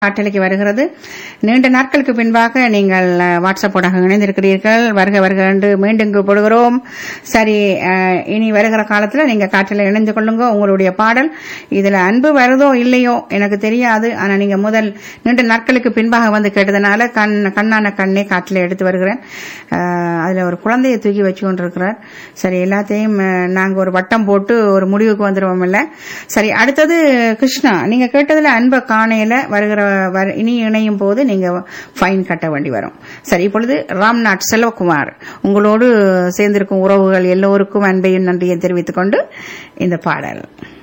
காட்டலைக்கு வருகிறது நீண்ட நாட்களுக்கு பின்பாக நீங்கள் அஹ், வாட்ஸ்அப் ஊடாக இணைந்திருக்கிறீர்கள் வருக வருக என்று மீண்டும் கூப்பிடுகிறோம் சரி அஹ், இனி வருகிற காலத்துல நீங்க காட்டில் இணைந்து கொள்ளுங்க உங்களுடைய பாடல் இதுல அன்பு வருதோ இல்லையோ எனக்கு தெரியாது ஆனா நீங்க முதல் நீண்ட நாட்களுக்கு பின்பாக வந்து கேட்டதுனால கண் கண்ணான கண்ணே காட்டில் எடுத்து வருகிறேன் அஹ், அதுல ஒரு குழந்தையை தூக்கி வச்சு கொண்டிருக்கிறார் சரி எல்லாத்தையும் அஹ், நாங்க ஒரு வட்டம் போட்டு ஒரு முடிவுக்கு வந்துருவோம் இல்ல சரி அடுத்தது கிருஷ்ணா நீங்க கேட்டதுல அன்பை காணையில வருகிற வர- இனி இணையும் போது நீங்க ஃபைன் கட்ட வேண்டி வரும் சரி இப்பொழுது ராம்நாத் செல்வகுமார் உங்களோடு சேர்ந்திருக்கும் உறவுகள் எல்லோருக்கும் அன்பையும் நன்றியை தெரிவித்துக் கொண்டு இந்த பாடல்